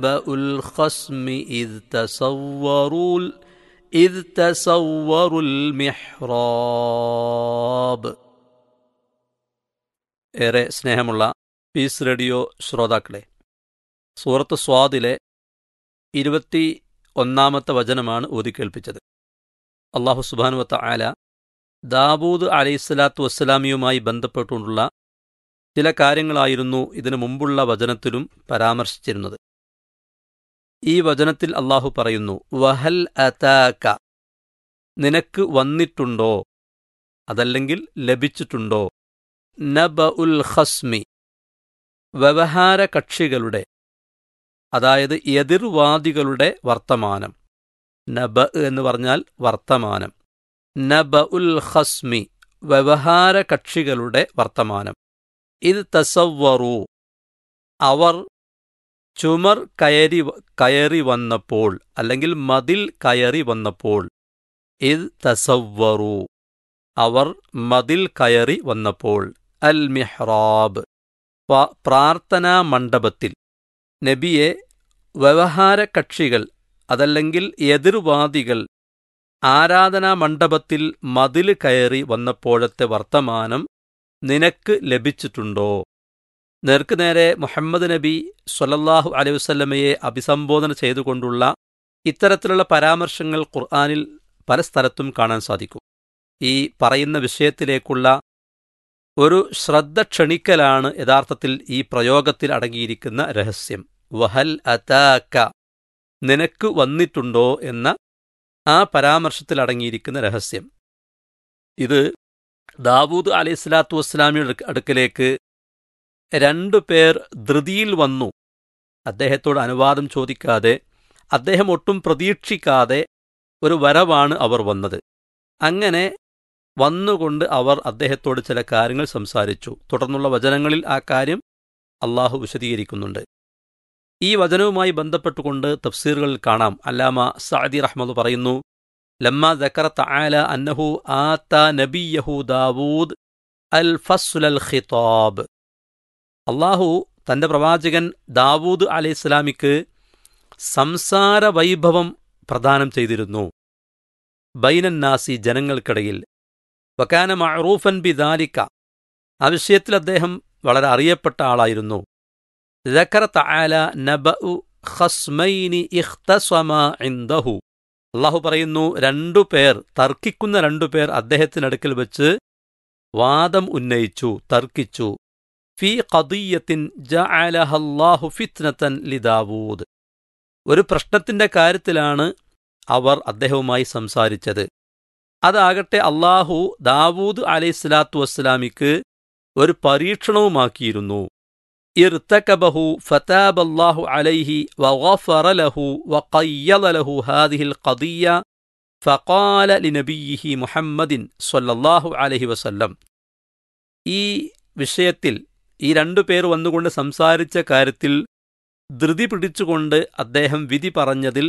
نبأ الخصم إذ تسوروا إذ تسوروا المحراب ഏറെ സ്നേഹമുള്ള piece radio ശ്രോതാക്കളെ സൂറത്ത് സ്വാദിലെ ഇരുപത്തി ഒന്നാമത്തെ വചനമാണ് ഓതിക്കേൾപ്പിച്ചത് അള്ളാഹു സുബാനുവത്ത ആല ദാവൂദ് അലൈഹിസ്സലാത്തു വസ്സലാമിയുമായി ബന്ധപ്പെട്ടുകൊണ്ടുള്ള ചില കാര്യങ്ങളായിരുന്നു ഇതിനു മുമ്പുള്ള വചനത്തിലും പരാമർശിച്ചിരുന്നത് ഈ വചനത്തിൽ അള്ളാഹു പറയുന്നു വഹൽ അതാക നിനക്ക് വന്നിട്ടുണ്ടോ അതല്ലെങ്കിൽ ലഭിച്ചിട്ടുണ്ടോ നബ ഉൽ ഖസ്മി വ്യവഹാര കക്ഷികളുടെ അതായത് എതിർവാദികളുടെ വർത്തമാനം നബ എന്ന് പറഞ്ഞാൽ വർത്തമാനം നബ ഉൽ ഖസ്മി വ്യവഹാര കക്ഷികളുടെ വർത്തമാനം ഇത് തസവ്വറു അവർ ചുമർ കയറി കയറി വന്നപ്പോൾ അല്ലെങ്കിൽ മതിൽ കയറി വന്നപ്പോൾ ഇത് തസവ്വറു അവർ മതിൽ കയറി വന്നപ്പോൾ അൽ മിഹ്റാബ് പ്രാർത്ഥനാ മണ്ഡപത്തിൽ നബിയെ വ്യവഹാര കക്ഷികൾ അതല്ലെങ്കിൽ എതിർവാദികൾ ആരാധനാ മണ്ഡപത്തിൽ മതിൽ കയറി വന്നപ്പോഴത്തെ വർത്തമാനം നിനക്ക് ലഭിച്ചിട്ടുണ്ടോ നേർക്ക് നേരെ മുഹമ്മദ് നബി സ്വലല്ലാഹു അലൈഹി വസ്ല്ലമയെ അഭിസംബോധന ചെയ്തുകൊണ്ടുള്ള ഇത്തരത്തിലുള്ള പരാമർശങ്ങൾ ഖുർആാനിൽ പല സ്ഥലത്തും കാണാൻ സാധിക്കും ഈ പറയുന്ന വിഷയത്തിലേക്കുള്ള ഒരു ശ്രദ്ധ ക്ഷണിക്കലാണ് യഥാർത്ഥത്തിൽ ഈ പ്രയോഗത്തിൽ അടങ്ങിയിരിക്കുന്ന രഹസ്യം വഹൽ അതാക്ക നിനക്ക് വന്നിട്ടുണ്ടോ എന്ന ആ പരാമർശത്തിൽ അടങ്ങിയിരിക്കുന്ന രഹസ്യം ഇത് ദാവൂദ് അലൈഹി സ്വലാത്തു വസ്സലാമിയുടെ അടുക്കലേക്ക് രണ്ടു പേർ ധൃതിയിൽ വന്നു അദ്ദേഹത്തോട് അനുവാദം ചോദിക്കാതെ അദ്ദേഹം ഒട്ടും പ്രതീക്ഷിക്കാതെ ഒരു വരവാണ് അവർ വന്നത് അങ്ങനെ വന്നുകൊണ്ട് അവർ അദ്ദേഹത്തോട് ചില കാര്യങ്ങൾ സംസാരിച്ചു തുടർന്നുള്ള വചനങ്ങളിൽ ആ കാര്യം അള്ളാഹു വിശദീകരിക്കുന്നുണ്ട് ഈ വചനവുമായി ബന്ധപ്പെട്ടുകൊണ്ട് തഫ്സീറുകളിൽ കാണാം അല്ലാമ സഅദി റഹ്മദ് പറയുന്നു ലമ്മ ദക്കറ തആല അന്നഹു ആത്ത നബിയഹു ദാവൂദ് അൽ ഫസ്ലൽ ഖിതാബ് അള്ളാഹു തന്റെ പ്രവാചകൻ ദാവൂദ് അലൈഹി ഇസ്ലാമിക്ക് സംസാര വൈഭവം പ്രദാനം ചെയ്തിരുന്നു ബൈനന്നാസി ജനങ്ങൾക്കിടയിൽ വക്കാന മഅറൂഫൻ ബിദാലിക്ക ആ വിഷയത്തിൽ അദ്ദേഹം വളരെ അറിയപ്പെട്ട ആളായിരുന്നു ذكر تعالى نبأ خصمين اختصما عنده അള്ളാഹു പറയുന്നു രണ്ടു പേർ തർക്കിക്കുന്ന രണ്ടു പേർ അദ്ദേഹത്തിനടുക്കൽ വെച്ച് വാദം ഉന്നയിച്ചു തർക്കിച്ചു ഫി ഖദിയത്തിൻ ജഅലഹല്ലാഹു ഫിത്നതൻ ലിദാവൂദ് ഒരു പ്രശ്നത്തിന്റെ കാര്യത്തിലാണ് അവർ അദ്ദേഹവുമായി സംസാരിച്ചത് അതാകട്ടെ അള്ളാഹു ദാവൂദ് അലൈഹിസ്ലാത്തു വസ്സലാമിക്ക് ഒരു പരീക്ഷണവുമാക്കിയിരുന്നു ارتكبه فتاب الله عليه وغفر له وقيض له هذه القضية فقال لنبيه محمد صلى الله عليه وسلم ഈ വിഷയത്തിൽ ഈ രണ്ടു പേർ വന്നുകൊണ്ട് സംസാരിച്ച കാര്യത്തിൽ ധൃതി പിടിച്ചുകൊണ്ട് അദ്ദേഹം വിധി പറഞ്ഞതിൽ